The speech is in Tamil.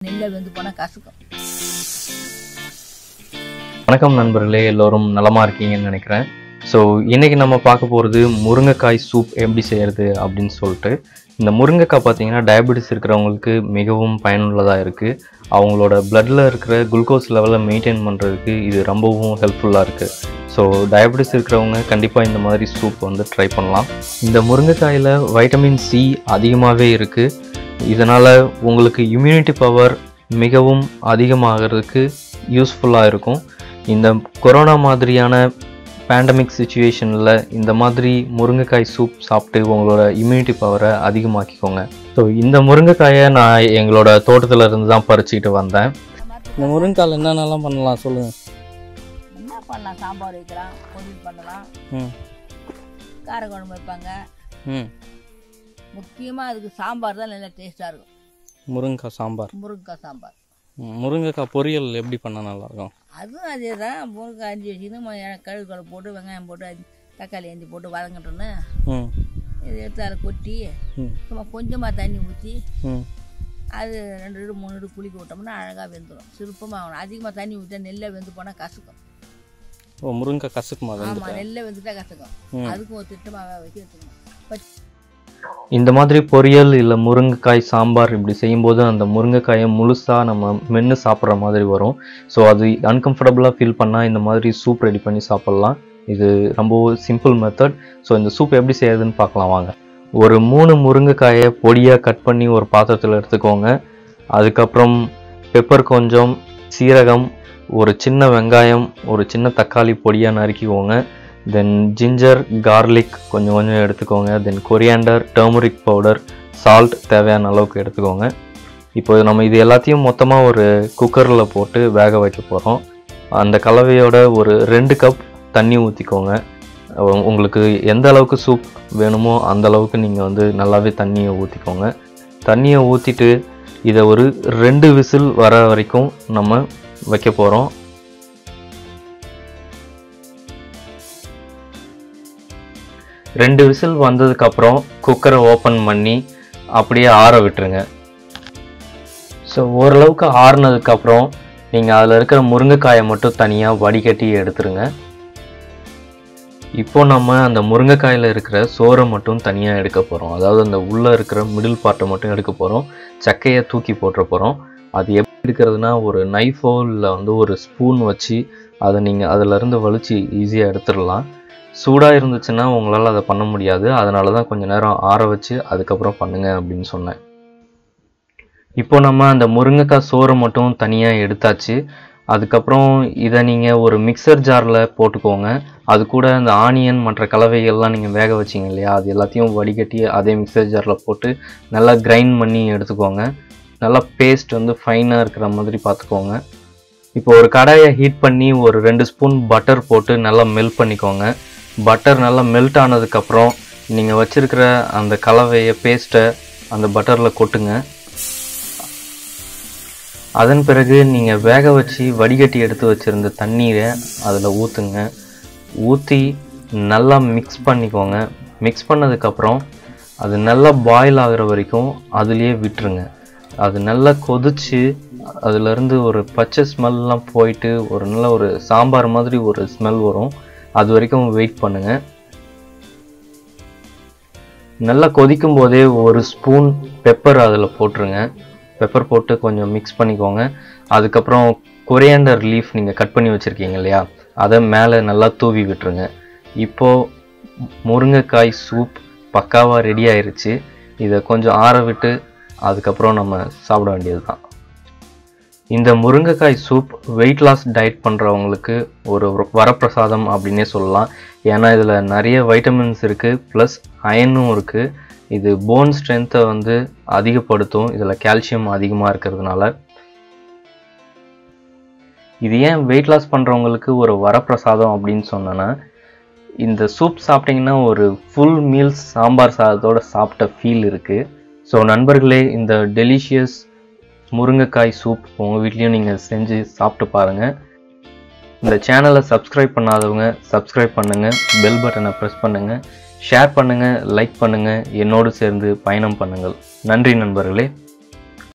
நெல்லை வெந்து போனால் கசக்கும் வணக்கம் நண்பர்களே எல்லோரும் நலமா இருக்கீங்கன்னு நினைக்கிறேன் ஸோ இன்னைக்கு நம்ம பார்க்க போகிறது முருங்கைக்காய் சூப் எப்படி செய்யறது அப்படின்னு சொல்லிட்டு இந்த முருங்கைக்காய் பார்த்தீங்கன்னா டயபெட்டிஸ் இருக்கிறவங்களுக்கு மிகவும் பயனுள்ளதாக இருக்குது அவங்களோட பிளட்டில் இருக்கிற குளுக்கோஸ் லெவலை மெயின்டைன் பண்ணுறதுக்கு இது ரொம்பவும் ஹெல்ப்ஃபுல்லாக இருக்குது ஸோ டயபெட்டிஸ் இருக்கிறவங்க கண்டிப்பாக இந்த மாதிரி சூப் வந்து ட்ரை பண்ணலாம் இந்த முருங்கைக்காயில் வைட்டமின் சி அதிகமாகவே இருக்குது இதனால் உங்களுக்கு இம்யூனிட்டி பவர் மிகவும் அதிகமாகிறதுக்கு யூஸ்ஃபுல்லாக இருக்கும் இந்த கொரோனா மாதிரியான பேண்டமிக் சுச்சுவேஷனில் இந்த மாதிரி முருங்கைக்காய் சூப் சாப்பிட்டு உங்களோட இம்யூனிட்டி பவரை அதிகமாக்கிக்கோங்க ஸோ இந்த முருங்கைக்காயை நான் எங்களோட தோட்டத்தில் இருந்து தான் பறிச்சுக்கிட்டு வந்தேன் இந்த முருங்கால் என்னென்னலாம் பண்ணலாம் சொல்லுங்கள் என்ன பண்ணலாம் சாம்பார் வைக்கலாம் பொரியல் பண்ணலாம் ம் காரக்குழம்பு வைப்பாங்க ம் முக்கியமாக அதுக்கு சாம்பார் தான் நல்லா டேஸ்ட்டாக இருக்கும் முருங்கைக்காய் சாம்பார் முருங்கைக்காய் சாம்பார் ம், முருங்கைக்காய் பொரியல் எப்படி பண்ணால் நல்லாயிருக்கும் அதுவும் அதே தான் முருங்கைக்காய் அரிஞ்சு வச்சுன்னு கழுகு கழுவு போட்டு வெங்காயம் போட்டு அரிஞ்சு தக்காளி அரிஞ்சு போட்டு வதங்கட்டோன்னு ம் இது எடுத்து அதில் கொட்டி ம் சும்மா கொஞ்சமாக தண்ணி ஊற்றி ம் அது ரெண்டு இடு மூணு இடு புளிக்க விட்டோம்னா அழகாக வெந்துடும் சிறப்பமாக ஆகணும் அதிகமாக தண்ணி ஊற்றினா நெல்லை வெந்து போனால் கசக்கும் ஓ முருங்கைக்காய் கசக்குமா ஆமாம் வந்துட்டு நெல்லை வெந்துட்டா கசக்கும் ம். அதுக்கும் ஒரு திட்டமாக வச்சு எடுத்துக்கணும் பச்சை இந்த மாதிரி பொரியல் இல்லை முருங்கைக்காய் சாம்பார் இப்படி செய்யும்போது அந்த முருங்கைக்காயை முழுசாக நம்ம மென்று சாப்பிட்ற மாதிரி வரும் ஸோ அது அன்கம்ஃபர்டபுளாக ஃபீல் பண்ணால் இந்த மாதிரி சூப் ரெடி பண்ணி சாப்பிட்லாம் இது ரொம்ப சிம்பிள் மெத்தட் ஸோ இந்த சூப் எப்படி செய்யறதுன்னு பார்க்கலாம் வாங்க ஒரு மூணு முருங்கைக்காயை பொடியாக கட் பண்ணி ஒரு பாத்திரத்தில் எடுத்துக்கோங்க அதுக்கப்புறம் பெப்பர் கொஞ்சம் சீரகம் ஒரு சின்ன வெங்காயம் ஒரு சின்ன தக்காளி பொடியாக நறுக்கிக்கோங்க தென் ஜிஞ்சர் கார்லிக் கொஞ்சம் கொஞ்சம் எடுத்துக்கோங்க then coriander turmeric powder salt தேவையான அளவுக்கு எடுத்துக்கோங்க இப்போ நம்ம இது எல்லாத்தையும் மொத்தமாக ஒரு குக்கரில் போட்டு வேக வைக்க போகிறோம் அந்த கலவையோட ஒரு ரெண்டு கப் தண்ணி ஊற்றிக்கோங்க உ- உங்களுக்கு எந்த அளவுக்கு சூப் வேணுமோ அந்த அளவுக்கு நீங்கள் வந்து நல்லாவே தண்ணியை ஊற்றிக்கோங்க தண்ணியை ஊற்றிட்டு இதை ஒரு ரெண்டு விசில் வர வரைக்கும் நம்ம வைக்க போகிறோம் ரெண்டு விசில் வந்ததுக்கப்புறம் குக்கரை ஓப்பன் பண்ணி அப்படியே ஆற விட்டுருங்க ஸோ ஓரளவுக்கு ஆறுனதுக்கப்புறம் நீங்கள் அதில் இருக்கிற முருங்கைக்காயை மட்டும் தனியாக வடிகட்டி எடுத்துருங்க இப்போ நம்ம அந்த முருங்கைக்காயில் இருக்கிற சோறை மட்டும் தனியாக எடுக்க போகிறோம் அதாவது அந்த உள்ளே இருக்கிற மிடில் பார்ட்டை மட்டும் எடுக்க போகிறோம் சக்கையை தூக்கி போட்டுற போகிறோம் அது எப்படி எடுக்கிறதுனா ஒரு நைஃபோ இல்லை வந்து ஒரு ஸ்பூன் வச்சு அதை நீங்கள் அதிலிருந்து வலிச்சு ஈஸியாக எடுத்துடலாம் சூடாக இருந்துச்சுன்னா உங்களால் அதை பண்ண முடியாது அதனால தான் கொஞ்சம் நேரம் ஆற வச்சு அதுக்கப்புறம் பண்ணுங்க அப்படின்னு சொன்னேன் இப்போ நம்ம அந்த முருங்கைக்காய் சோறை மட்டும் தனியாக எடுத்தாச்சு அதுக்கப்புறம் இதை நீங்கள் ஒரு மிக்சர் ஜாரில் போட்டுக்கோங்க அது கூட அந்த ஆனியன் மற்ற கலவைகள்லாம் நீங்கள் வேக வச்சிங்க இல்லையா அது எல்லாத்தையும் வடிகட்டி அதே மிக்சர் ஜாரில் போட்டு நல்லா கிரைண்ட் பண்ணி எடுத்துக்கோங்க நல்லா பேஸ்ட் வந்து ஃபைனாக இருக்கிற மாதிரி பார்த்துக்கோங்க இப்போ ஒரு கடாயை ஹீட் பண்ணி ஒரு ரெண்டு ஸ்பூன் பட்டர் போட்டு நல்லா மெல்ட் பண்ணிக்கோங்க பட்டர் நல்லா மெல்ட் ஆனதுக்கப்புறம் நீங்கள் வச்சிருக்கிற அந்த கலவையை பேஸ்ட்டை அந்த பட்டரில் கொட்டுங்க அதன் பிறகு நீங்கள் வேக வச்சு வடிகட்டி எடுத்து வச்சுருந்த தண்ணீரை அதில் ஊற்றுங்க ஊற்றி நல்லா மிக்ஸ் பண்ணிக்கோங்க மிக்ஸ் பண்ணதுக்கப்புறம் அது நல்லா பாயில் ஆகுற வரைக்கும் அதுலேயே விட்டுருங்க அது நல்லா கொதிச்சு அதுலேருந்து ஒரு பச்சை ஸ்மெல்லாம் போயிட்டு ஒரு நல்ல ஒரு சாம்பார் மாதிரி ஒரு ஸ்மெல் வரும் அது வரைக்கும் வெயிட் பண்ணுங்கள் நல்லா கொதிக்கும் போதே ஒரு ஸ்பூன் பெப்பர் அதில் போட்டுருங்க பெப்பர் போட்டு கொஞ்சம் மிக்ஸ் பண்ணிக்கோங்க அதுக்கப்புறம் கொரியாண்டர் லீஃப் நீங்கள் கட் பண்ணி வச்சுருக்கீங்க இல்லையா அதை மேலே நல்லா தூவி விட்டுருங்க இப்போது முருங்கைக்காய் சூப் பக்காவாக ரெடி ஆயிருச்சு இதை கொஞ்சம் ஆற விட்டு அதுக்கப்புறம் நம்ம சாப்பிட வேண்டியது தான் இந்த முருங்கைக்காய் சூப் வெயிட் லாஸ் டயட் பண்ணுறவங்களுக்கு ஒரு வரப்பிரசாதம் அப்படின்னே சொல்லலாம் ஏன்னா இதில் நிறைய வைட்டமின்ஸ் இருக்குது ப்ளஸ் அயனும் இருக்குது இது போன் ஸ்ட்ரென்த்தை வந்து அதிகப்படுத்தும் இதில் கால்சியம் அதிகமாக இருக்கிறதுனால இது ஏன் வெயிட் லாஸ் பண்ணுறவங்களுக்கு ஒரு வரப்பிரசாதம் அப்படின்னு சொன்னேன்னா இந்த சூப் சாப்பிட்டிங்கன்னா ஒரு ஃபுல் மீல்ஸ் சாம்பார் சாதத்தோட சாப்பிட்ட ஃபீல் இருக்குது ஸோ நண்பர்களே இந்த டெலிஷியஸ் முருங்கைக்காய் சூப் உங்கள் வீட்லேயும் நீங்கள் செஞ்சு சாப்பிட்டு பாருங்கள் இந்த சேனலை சப்ஸ்கிரைப் பண்ணாதவங்க சப்ஸ்கிரைப் பண்ணுங்கள் பெல் பட்டனை ப்ரெஸ் பண்ணுங்கள் ஷேர் பண்ணுங்கள் லைக் பண்ணுங்கள் என்னோடு சேர்ந்து பயணம் பண்ணுங்கள் நன்றி நண்பர்களே